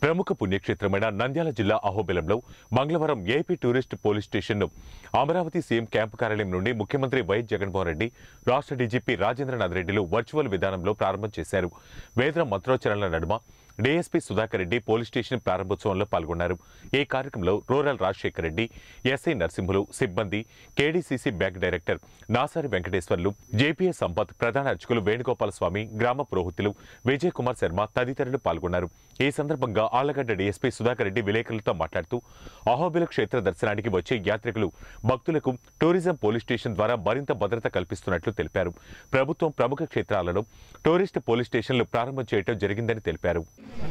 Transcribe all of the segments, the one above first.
ప్రముఖ పుణ్యక్షేత్రమైన నంద్యాల జిల్లా అహోబిలంలో మంగళవారం ఏపీ టూరిస్ట్ పోలీస్ స్టేషన్ను అమరావతి సీఎం క్యాంపు కార్యాలయం నుండి ముఖ్యమంత్రి వైఎస్ జగన్మోహన్ రెడ్డి రాష్ట్ర డీజీపీ రాజేంద్రనాథ్ రెడ్డిలు వర్చువల్ విధానంలో ప్రారంభం చేశారు వేద మంత్రోచ్చరణల నడుమ DSP Sudhakar Reddy police station ప్రారంభోత్సవంలో పాల్గొన్నారు ఈ కార్యక్రమంలో రూరల్ రాజశేఖర్ రెడ్డి ఎస్ఐ నరసింహులు సిబ్బంది KDCC bank director Nasari Venkateswarlu JPS Sampath ప్రధాన అర్చకులు వేణుగోపాల స్వామి గ్రామ పురోహితులు విజయ్ కుమార్ శర్మ తదితరులు పాల్గొన్నారు ఈ సందర్భంగా ఆళ్లగడ్డ డీఎస్పీ సుధాకర్ రెడ్డి విలేకరులతో మాట్లాడుతూ అహోబిల క్షేత్ర దర్శనానికి వచ్చే యాత్రికులు భక్తులకు టూరిజం పోలీస్ స్టేషన్ ద్వారా మరింత భద్రత కల్పిస్తున్నట్లు తెలిపారు ప్రభుత్వం ప్రముఖ క్షేత్రాలలో టూరిస్ట్ పోలీస్ స్టేషన్లు ప్రారంభం చేయడం జరిగిందని తెలిపారు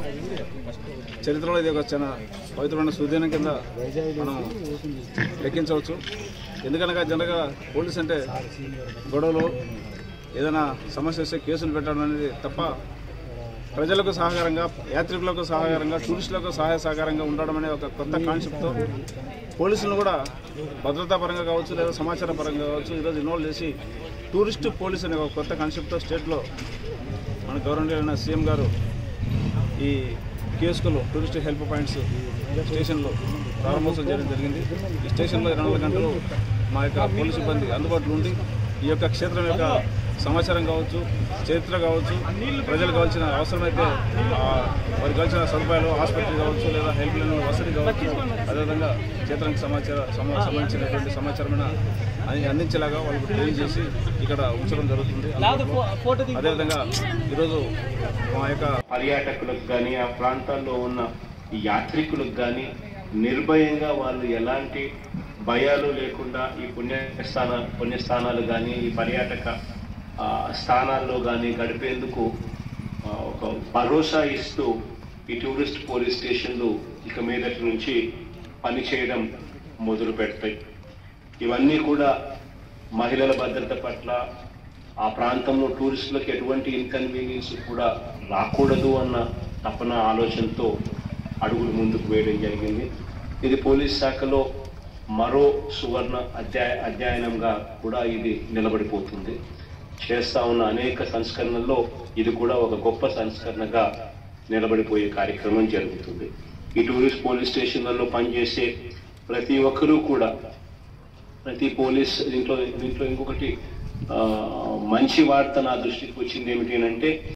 చరిత్రలో ఇది ఒక చాలా పవిత్రమైన సుదీనం కింద మనం లెక్కించవచ్చు ఎందుకనగా జనరల్గా పోలీస్ అంటే గొడవలు ఏదైనా సమస్య వస్తే కేసులు పెట్టడం అనేది తప్ప ప్రజలకు సహకారంగా యాత్రికులకు సహకారంగా టూరిస్టులకు సహాయ సహకారంగా ఉండడం అనే ఒక కొత్త కాన్సెప్ట్తో పోలీసులను కూడా భద్రతా పరంగా కావచ్చు లేదా సమాచార పరంగా కావచ్చు ఈరోజు ఇన్వాల్వ్ చేసి టూరిస్ట్ పోలీస్ అనే ఒక కొత్త కాన్సెప్ట్తో స్టేట్లో మన గవర్నమెంట్ సీఎం గారు ఈ కియోస్కులు టూరిస్ట్ హెల్ప్ పాయింట్స్ స్టేషన్లో ప్రారంభోత్సవం చేయడం జరిగింది ఈ స్టేషన్లో ఇరవై నాలుగు గంటలు మా యొక్క పోలీసు సిబ్బంది అందుబాటులో ఉండి ఈ యొక్క క్షేత్రం యొక్క సమాచారం కావచ్చు చరిత్ర కావచ్చు ప్రజలకు కావాల్సిన అవసరమైతే ఆ, వారికి కావాల్సిన సదుపాయాలు హాస్పిటల్ కావచ్చు లేదా హెల్ప్ లైన్ వసతి కావచ్చు అదేవిధంగా క్షేత్రానికి సమాచార సమ- సంబంధించినటువంటి సమాచారమైన అని అందించేలాగా వాళ్ళకు తెలియజేసి ఇక్కడ ఉంచడం జరుగుతుంది అదేవిధంగా ఈరోజు మా యొక్క పర్యాటకులకు కానీ ఆ ప్రాంతాల్లో ఉన్న ఈ యాత్రికులకు కానీ నిర్భయంగా వాళ్ళు ఎలాంటి భయాలు లేకుండా ఈ పుణ్యస్థాన పుణ్యస్థానాలు కానీ ఈ పర్యాటక ఆ, స్థానాల్లో కానీ గడిపేందుకు ఆ, ఒక భరోసా ఇస్తూ ఈ టూరిస్ట్ పోలీస్ స్టేషన్లు ఇక మీదటి నుంచి పనిచేయడం మొదలు పెడతాయి ఇవన్నీ కూడా మహిళల భద్రత పట్ల ఆ ప్రాంతంలో టూరిస్టులకు ఎటువంటి ఇన్కన్వీనియన్స్ కూడా రాకూడదు అన్న తపన ఆలోచనతో అడుగులు ముందుకు వేయడం జరిగింది ఇది పోలీస్ శాఖలో మరో సువర్ణ అధ్యాయ అధ్యయనంగా కూడా ఇది నిలబడిపోతుంది చేస్తా ఉన్న అనేక సంస్కరణల్లో ఇది కూడా ఒక గొప్ప సంస్కరణగా నిలబడిపోయే కార్యక్రమం జరుగుతుంది ఈ టూరిస్ట్ పోలీస్ స్టేషన్లలో పనిచేసే ప్రతి ఒక్కరూ కూడా ప్రతి పోలీస్ దీంట్లో దీంట్లో ఇంకొకటి ఆ, మంచి వార్త నా దృష్టికి వచ్చింది ఏమిటి అంటే